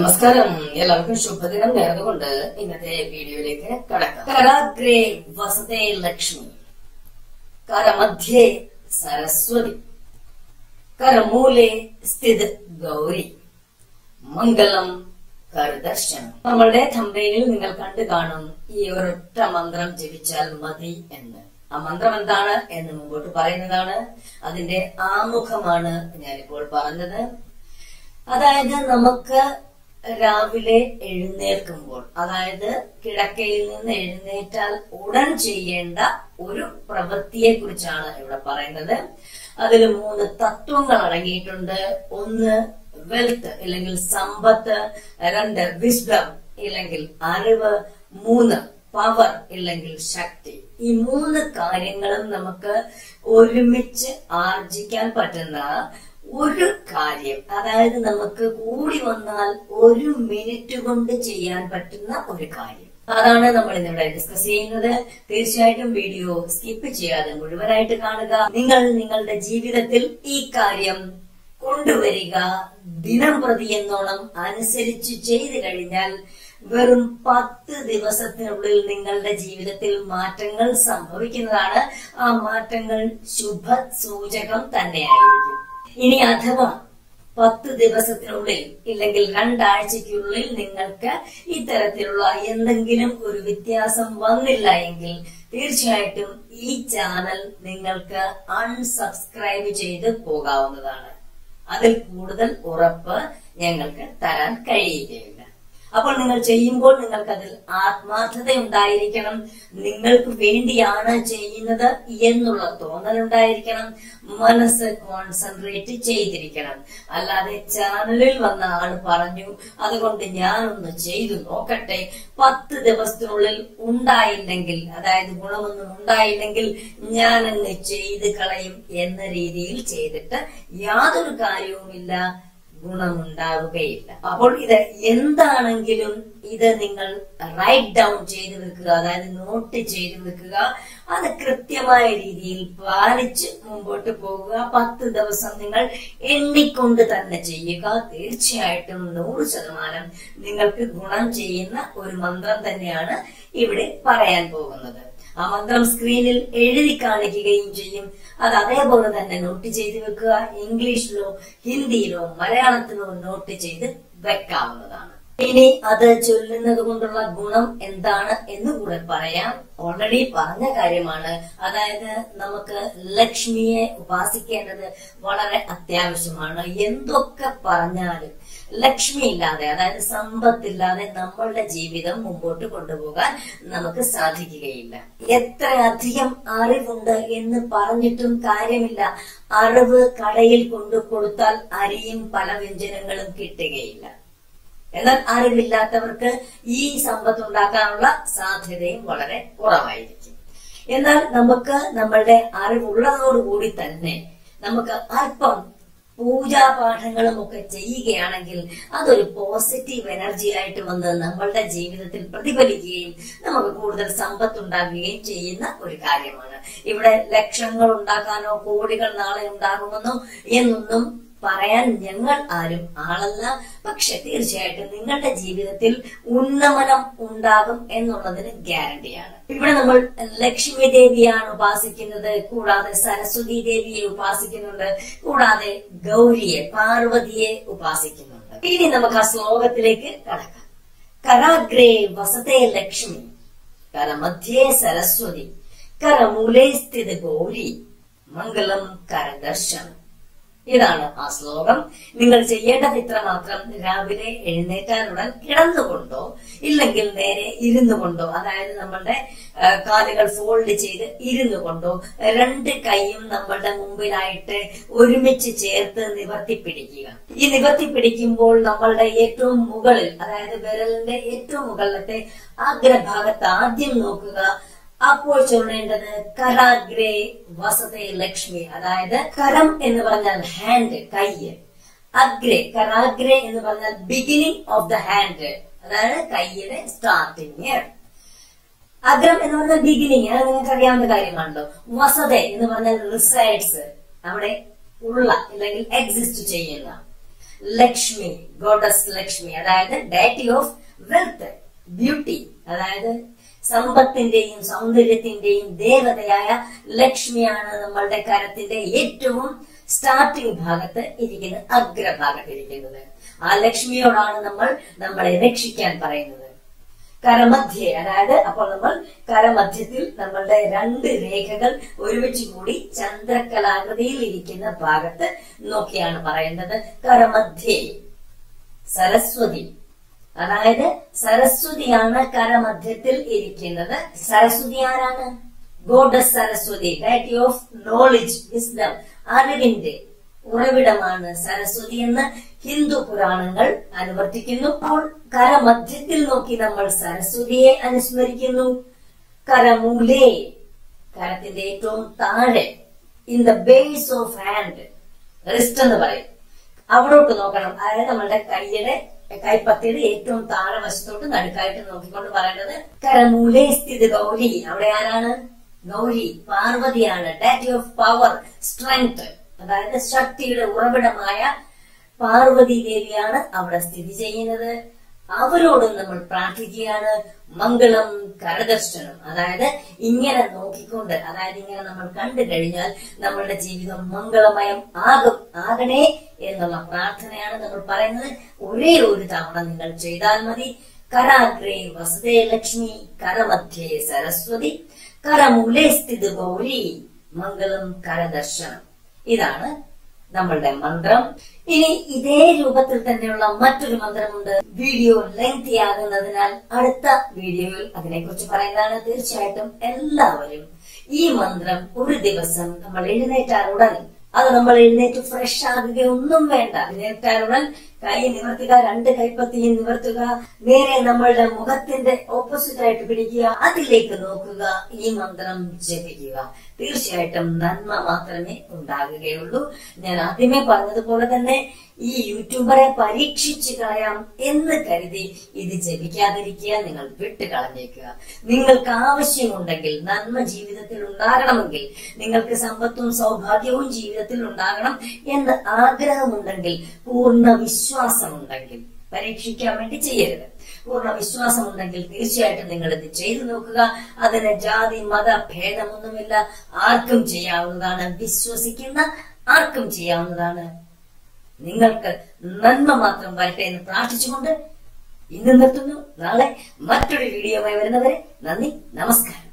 നമസ്കാരം എല്ലാവർക്കും ശുഭദിനം നേർന്നുകൊണ്ട് ഇന്നത്തെ വീഡിയോയിലേക്ക് കടക്കാം കരാഗ്രേ വസതേ ലക്ഷ്മി കരമധ്യേ സരസ്വതി കരമൂലെ സ്ഥിത് ഗൗരി മംഗളം കരദർശനം നമ്മളുടെ തമ്പയിൽ നിങ്ങൾ കണ്ടു കാണും ഈ ഒരൊറ്റ മന്ത്രം ജപിച്ചാൽ മതി എന്ന് ആ മന്ത്രം എന്താണ് എന്ന് മുമ്പോട്ട് പറയുന്നതാണ് അതിന്റെ ആമുഖമാണ് ഞാനിപ്പോൾ പറഞ്ഞത് അതായത് നമുക്ക് രാവിലെ എഴുന്നേൽക്കുമ്പോൾ അതായത് കിടക്കയിൽ നിന്ന് എഴുന്നേറ്റാൽ ഉടൻ ചെയ്യേണ്ട ഒരു പ്രവൃത്തിയെ കുറിച്ചാണ് ഇവിടെ പറയുന്നത് അതിൽ മൂന്ന് തത്വങ്ങൾ അടങ്ങിയിട്ടുണ്ട് ഒന്ന് വെൽത്ത് അല്ലെങ്കിൽ സമ്പത്ത് രണ്ട് വിസ്ഡം ഇല്ലെങ്കിൽ അറിവ് മൂന്ന് പവർ ഇല്ലെങ്കിൽ ശക്തി ഈ മൂന്ന് കാര്യങ്ങളും നമുക്ക് ഒരുമിച്ച് ആർജിക്കാൻ പറ്റുന്ന ഒരു കാര്യം അതായത് നമുക്ക് കൂടി വന്നാൽ ഒരു മിനിറ്റ് കൊണ്ട് ചെയ്യാൻ പറ്റുന്ന ഒരു കാര്യം അതാണ് നമ്മൾ ഇന്നിവിടെ ഡിസ്കസ് ചെയ്യുന്നത് തീർച്ചയായിട്ടും വീഡിയോ സ്കിപ്പ് ചെയ്യാതെ മുഴുവനായിട്ട് കാണുക നിങ്ങൾ നിങ്ങളുടെ ജീവിതത്തിൽ ഈ കാര്യം കൊണ്ടുവരിക ദിനം പ്രതി എന്നോണം അനുസരിച്ച് ചെയ്തു കഴിഞ്ഞാൽ വെറും പത്ത് ദിവസത്തിനുള്ളിൽ നിങ്ങളുടെ ജീവിതത്തിൽ മാറ്റങ്ങൾ സംഭവിക്കുന്നതാണ് ആ മാറ്റങ്ങൾ ശുഭ സൂചകം തന്നെയായിരിക്കും ഇനി അഥവാ പത്ത് ദിവസത്തിനുള്ളിൽ ഇല്ലെങ്കിൽ രണ്ടാഴ്ചയ്ക്കുള്ളിൽ നിങ്ങൾക്ക് ഇത്തരത്തിലുള്ള എന്തെങ്കിലും ഒരു വ്യത്യാസം വന്നില്ല എങ്കിൽ തീർച്ചയായിട്ടും ഈ ചാനൽ നിങ്ങൾക്ക് അൺസബ്സ്ക്രൈബ് ചെയ്ത് പോകാവുന്നതാണ് അതിൽ കൂടുതൽ ഉറപ്പ് ഞങ്ങൾക്ക് തരാൻ കഴിയുകയില്ല അപ്പോൾ നിങ്ങൾ ചെയ്യുമ്പോൾ നിങ്ങൾക്ക് അതിൽ ആത്മാർത്ഥത ഉണ്ടായിരിക്കണം നിങ്ങൾക്ക് വേണ്ടിയാണ് ചെയ്യുന്നത് എന്നുള്ള തോന്നൽ ഉണ്ടായിരിക്കണം മനസ്സ് കോൺസെൻട്രേറ്റ് ചെയ്തിരിക്കണം അല്ലാതെ ചാനലിൽ വന്ന ആൾ പറഞ്ഞു അതുകൊണ്ട് ഞാനൊന്ന് ചെയ്തു നോക്കട്ടെ പത്ത് ദിവസത്തിനുള്ളിൽ ഉണ്ടായില്ലെങ്കിൽ അതായത് ഗുണമൊന്നും ഉണ്ടായില്ലെങ്കിൽ ഞാനങ്ങ് ചെയ്ത് കളയും എന്ന രീതിയിൽ ചെയ്തിട്ട് യാതൊരു കാര്യവുമില്ല ഗുണമുണ്ടാവുകയില്ല അപ്പോൾ ഇത് എന്താണെങ്കിലും ഇത് നിങ്ങൾ റൈറ്റ് ഡൗൺ ചെയ്തു വെക്കുക അതായത് നോട്ട് ചെയ്തു വെക്കുക അത് കൃത്യമായ രീതിയിൽ പാലിച്ച് മുമ്പോട്ട് പോകുക പത്ത് ദിവസം നിങ്ങൾ എണ്ണിക്കൊണ്ട് തന്നെ ചെയ്യുക തീർച്ചയായിട്ടും നൂറ് ശതമാനം നിങ്ങൾക്ക് ഗുണം ചെയ്യുന്ന ഒരു മന്ത്രം തന്നെയാണ് ഇവിടെ പറയാൻ പോകുന്നത് ആ മന്ത്രം സ്ക്രീനിൽ എഴുതി കാണിക്കുകയും ചെയ്യും അത് അതേപോലെ തന്നെ നോട്ട് ചെയ്ത് വെക്കുക ഇംഗ്ലീഷിലോ ഹിന്ദിയിലോ മലയാളത്തിലോ നോട്ട് ചെയ്ത് വെക്കാവുന്നതാണ് ഇനി അത് ചൊല്ലുന്നത് കൊണ്ടുള്ള ഗുണം എന്താണ് എന്ന് കൂടെ പറയാം ഓൾറെഡി പറഞ്ഞ കാര്യമാണ് അതായത് നമുക്ക് ലക്ഷ്മിയെ ഉപാസിക്കേണ്ടത് വളരെ അത്യാവശ്യമാണ് എന്തൊക്കെ പറഞ്ഞാലും ലക്ഷ്മി ഇല്ലാതെ അതായത് സമ്പത്തില്ലാതെ നമ്മളുടെ ജീവിതം മുമ്പോട്ട് കൊണ്ടുപോകാൻ നമുക്ക് സാധിക്കുകയില്ല എത്ര അധികം അറിവുണ്ട് എന്ന് പറഞ്ഞിട്ടും കാര്യമില്ല അറിവ് കടയിൽ കൊണ്ടു കൊടുത്താൽ അരിയും പല വ്യഞ്ജനങ്ങളും കിട്ടുകയില്ല എന്നാൽ അറിവില്ലാത്തവർക്ക് ഈ സമ്പത്ത് ഉണ്ടാക്കാനുള്ള സാധ്യതയും വളരെ കുറവായിരിക്കും എന്നാൽ നമുക്ക് നമ്മളുടെ അറിവുള്ളതോടുകൂടി തന്നെ നമുക്ക് അല്പം പൂജാപാഠങ്ങളും ഒക്കെ ചെയ്യുകയാണെങ്കിൽ അതൊരു പോസിറ്റീവ് എനർജി ആയിട്ട് വന്ന് നമ്മളുടെ ജീവിതത്തിൽ പ്രതിഫലിക്കുകയും നമുക്ക് കൂടുതൽ സമ്പത്ത് ഉണ്ടാകുകയും ചെയ്യുന്ന ഒരു കാര്യമാണ് ഇവിടെ ലക്ഷങ്ങൾ ഉണ്ടാക്കാനോ കോടികൾ നാളെ ഉണ്ടാകുമെന്നോ എന്നൊന്നും പറയാൻ ഞങ്ങൾ ആരും ആളല്ല പക്ഷെ തീർച്ചയായിട്ടും നിങ്ങളുടെ ജീവിതത്തിൽ ഉന്നമനം ഉണ്ടാകും എന്നുള്ളതിന് ഗ്യാരണ്ടിയാണ് ഇവിടെ നമ്മൾ ലക്ഷ്മി ദേവിയാണ് ഉപാസിക്കുന്നത് കൂടാതെ സരസ്വതി ദേവിയെ ഉപാസിക്കുന്നുണ്ട് കൂടാതെ ഗൗരിയെ പാർവതിയെ ഉപാസിക്കുന്നുണ്ട് ഇനി നമുക്ക് ആ ശ്ലോകത്തിലേക്ക് കടക്കാം കരാഗ്രേ വസതേ ലക്ഷ്മി കരമധ്യേ സരസ്വതി കരമൂലേ സ്ഥിത ഗൗരി മംഗളം കരദർശനം ഇതാണ് ആ ശ്ലോകം നിങ്ങൾ ചെയ്യേണ്ടത് ഇത്ര മാത്രം രാവിലെ എഴുന്നേറ്റാലുടൻ കിടന്നുകൊണ്ടോ ഇല്ലെങ്കിൽ നേരെ ഇരുന്നു കൊണ്ടോ അതായത് നമ്മളുടെ ആ, കാലുകൾ ഫോൾഡ് ചെയ്ത് ഇരുന്നു കൊണ്ടോ രണ്ട് കൈയും നമ്മളുടെ മുമ്പിലായിട്ട് ഒരുമിച്ച് ചേർത്ത് നിവർത്തി പിടിക്കുക ഈ നിവർത്തി പിടിക്കുമ്പോൾ നമ്മളുടെ ഏറ്റവും മുകളിൽ അതായത് വിരലിന്റെ ഏറ്റവും മുകളിലത്തെ അഗ്രഭാഗത്ത് ആദ്യം നോക്കുക അപ്പോൾ ചൊല്ലേണ്ടത് കരാഗ്രേ വസതേ ലക്ഷ്മി അതായത് കരം എന്ന് പറഞ്ഞാൽ ഹാൻഡ് കയ്യ് അഗ്രേ കരാഗ്രേ എന്ന് പറഞ്ഞാൽ ബിഗിനിങ് ഓഫ് ദ ഹാൻഡ് അതായത് കയ്യുടെ സ്റ്റാർട്ടിങ് അഗ്രം എന്ന് പറഞ്ഞാൽ ബിഗിനിങ് അത് നിങ്ങൾക്ക് അറിയാവുന്ന കാര്യമാണല്ലോ വസത എന്ന് പറഞ്ഞാൽ റിസൈഡ്സ് അവിടെ ഉള്ള അല്ലെങ്കിൽ എക്സിസ്റ്റ് ചെയ്യുന്ന ലക്ഷ്മി ഗോഡസ് ലക്ഷ്മി അതായത് ഡയറ്റി ഓഫ് വെൽത്ത് ബ്യൂട്ടി അതായത് സമ്പത്തിന്റെയും സൗന്ദര്യത്തിന്റെയും ദേവതയായ ലക്ഷ്മിയാണ് നമ്മളുടെ കരത്തിന്റെ ഏറ്റവും സ്റ്റാർട്ടിംഗ് ഭാഗത്ത് ഇരിക്കുന്നത് അഗ്രഭാഗത്ത് ഇരിക്കുന്നത് ആ ലക്ഷ്മിയോടാണ് നമ്മൾ നമ്മളെ രക്ഷിക്കാൻ പറയുന്നത് കരമധ്യേ അതായത് അപ്പോൾ നമ്മൾ കരമധ്യത്തിൽ നമ്മളുടെ രണ്ട് രേഖകൾ ഒരുമിച്ച് കൂടി ചന്ദ്രക്കലാകൃതിയിൽ ഇരിക്കുന്ന ഭാഗത്ത് നോക്കിയാണ് പറയുന്നത് കരമധ്യേ സരസ്വതി അതായത് സരസ്വതിയാണ് കരമധ്യത്തിൽ ഇരിക്കുന്നത് സരസ്വതി ആരാണ് goddess Saraswati deity of knowledge wisdom അറിവിന്റെ ഉറവിടമാണ് സരസ്വതി എന്ന് ഹിന്ദു പുരാണങ്ങൾ അനുവർത്തിക്കുന്നു അപ്പോൾ കരമധ്യത്തിൽ നോക്കി നമ്മൾ സരസ്വതിയെ അനുസ്മരിക്കുന്നു കരമൂലേ കരത്തിന്റെ ഏറ്റവും താഴെ in the base of hand wrist എന്ന് പറയും അവിടോട്ട് നോക്കണം അതായത് നമ്മളുടെ കൈയുടെ കൈപ്പത്തിയുടെ ഏറ്റവും താഴെ വശത്തോട്ട് നടുക്കായിട്ട് നോക്കിക്കൊണ്ട് പറയേണ്ടത് കരമൂലേ സ്ഥിതി ഗൗരി അവിടെ ആരാണ് ഗൗരി പാർവതിയാണ് ഡാറ്റി ഓഫ് പവർ സ്ട്രെങ്ത് അതായത് ശക്തിയുടെ ഉറവിടമായ പാർവതി ദേവിയാണ് അവിടെ സ്ഥിതി ചെയ്യുന്നത് അവരോടും നമ്മൾ പ്രാർത്ഥിക്കുകയാണ് മംഗളം കരദർശനം അതായത് ഇങ്ങനെ നോക്കിക്കൊണ്ട് അതായത് ഇങ്ങനെ നമ്മൾ കണ്ടു കഴിഞ്ഞാൽ നമ്മളുടെ ജീവിതം മംഗളമയം ആകും ആകണേ എന്നുള്ള പ്രാർത്ഥനയാണ് നമ്മൾ പറയുന്നത് ഒരേ ഒരു തവണ നിങ്ങൾ ചെയ്താൽ മതി കരാഗ്രേ വസതേ ലക്ഷ്മി കരമധ്യേ സരസ്വതി കരമൂലേ സ്ഥിതി ഗൗരി മംഗളം കരദർശനം ഇതാണ് നമ്മളുടെ മന്ത്രം ഇനി ഇതേ രൂപത്തിൽ തന്നെയുള്ള മറ്റൊരു മന്ത്രമുണ്ട് വീഡിയോ ലെങ്തി ആകുന്നതിനാൽ അടുത്ത വീഡിയോയിൽ അതിനെക്കുറിച്ച് പറയുന്നതാണ് തീർച്ചയായിട്ടും എല്ലാവരും ഈ മന്ത്രം ഒരു ദിവസം നമ്മൾ എഴുന്നേറ്റാലുടൻ അത് നമ്മൾ എഴുന്നേറ്റ് ഫ്രഷ് ആകുകയൊന്നും വേണ്ട എഴുന്നേറ്റാലുടൻ കൈ നിവർത്തുക രണ്ട് കൈപ്പത്തിയും നിവർത്തുക നേരെ നമ്മളുടെ മുഖത്തിന്റെ ഓപ്പോസിറ്റ് ആയിട്ട് പിടിക്കുക അതിലേക്ക് നോക്കുക ഈ മന്ത്രം ജപിക്കുക തീർച്ചയായിട്ടും നന്മ മാത്രമേ ഉണ്ടാകുകയുള്ളൂ ഞാൻ ആദ്യമേ പറഞ്ഞതുപോലെ തന്നെ ഈ യൂട്യൂബറെ പരീക്ഷിച്ചു കളയാം എന്ന് കരുതി ഇത് ജപിക്കാതിരിക്കുക നിങ്ങൾ വിട്ട് കളഞ്ഞേക്കുക നിങ്ങൾക്ക് ആവശ്യമുണ്ടെങ്കിൽ നന്മ ജീവിതത്തിൽ ഉണ്ടാകണമെങ്കിൽ നിങ്ങൾക്ക് സമ്പത്തും സൗഭാഗ്യവും ജീവിതത്തിൽ ഉണ്ടാകണം എന്ന് ആഗ്രഹമുണ്ടെങ്കിൽ പൂർണ്ണ വിശ്വാസമുണ്ടെങ്കിൽ പരീക്ഷിക്കാൻ വേണ്ടി ചെയ്യരുത് പൂർണ്ണ വിശ്വാസമുണ്ടെങ്കിൽ തീർച്ചയായിട്ടും നിങ്ങൾ ഇത് ചെയ്തു നോക്കുക അതിന് ജാതി മത ഭേദമൊന്നുമില്ല ആർക്കും ചെയ്യാവുന്നതാണ് വിശ്വസിക്കുന്ന ആർക്കും ചെയ്യാവുന്നതാണ് നിങ്ങൾക്ക് നന്മ മാത്രം വരട്ടെ എന്ന് പ്രാർത്ഥിച്ചുകൊണ്ട് ഇന്ന് നിർത്തുന്നു നാളെ മറ്റൊരു വീഡിയോയുമായി വരുന്നവരെ നന്ദി നമസ്കാരം